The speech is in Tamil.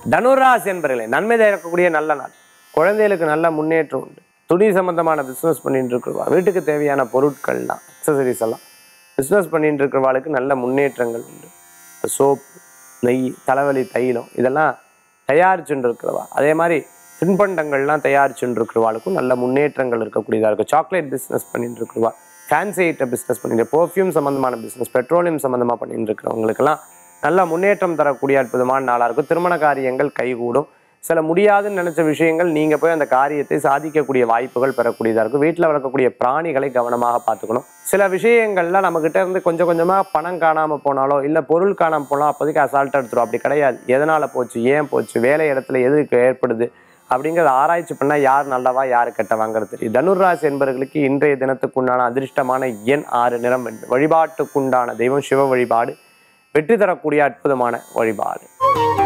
தனுராசி என்பர்களே நன்மை தரக்கூடிய நல்ல நாள் குழந்தைகளுக்கு நல்ல முன்னேற்றம் உண்டு துணி சம்பந்தமான பிஸ்னஸ் பண்ணிட்டு இருக்கிறவா வீட்டுக்கு தேவையான பொருட்கள்லாம் அக்சசரிஸ் எல்லாம் பிஸ்னஸ் பண்ணிட்டு இருக்கிறவாளுக்கு நல்ல முன்னேற்றங்கள் உண்டு சோப் நெய் தலைவலி தைலம் இதெல்லாம் தயாரிச்சுட்டு இருக்கிறவா அதே மாதிரி தின்பண்டங்கள்லாம் தயாரிச்சுட்டு இருக்கிறவாளுக்கும் நல்ல முன்னேற்றங்கள் இருக்கக்கூடியதாக இருக்கும் சாக்லேட் பிஸ்னஸ் பண்ணிட்டு இருக்கிறவா ஃபேன்சி ஐட்டம் பிஸ்னஸ் பண்ணிட்டு பர்ஃப்யூம் சம்மந்தமான பிஸ்னஸ் பெட்ரோலியம் சம்மந்தமாக பண்ணிட்டு இருக்கிறவங்களுக்கெல்லாம் நல்ல முன்னேற்றம் தரக்கூடிய அற்புதமான நாளாக இருக்கும் திருமண காரியங்கள் கைகூடும் சில முடியாதுன்னு நினைச்ச விஷயங்கள் நீங்க போய் அந்த காரியத்தை சாதிக்கக்கூடிய வாய்ப்புகள் பெறக்கூடியதா இருக்கும் வீட்டில் வளர்க்கக்கூடிய பிராணிகளை கவனமாக பார்த்துக்கணும் சில விஷயங்கள்ல நம்ம கிட்ட இருந்து கொஞ்சம் கொஞ்சமா பணம் காணாம போனாலோ இல்ல பொருள் காணாம போனாலும் அப்போதைக்கு அசால்ட் எடுத்துரும் அப்படி கிடையாது எதனால போச்சு ஏன் போச்சு வேலை இடத்துல எதுக்கு ஏற்படுது அப்படிங்கிறத ஆராய்ச்சி பண்ணா யார் நல்லவா யார் கெட்டவாங்கிறது தெரியும் தனுர்ராசி என்பவர்களுக்கு இன்றைய தினத்துக்குண்டான அதிர்ஷ்டமான எண் ஆறு நிறம் வெண்மை. வழிபாட்டுக்குண்டான தெய்வம் சிவ வழிபாடு வெற்றி தரக்கூடிய அற்புதமான வழிபாடு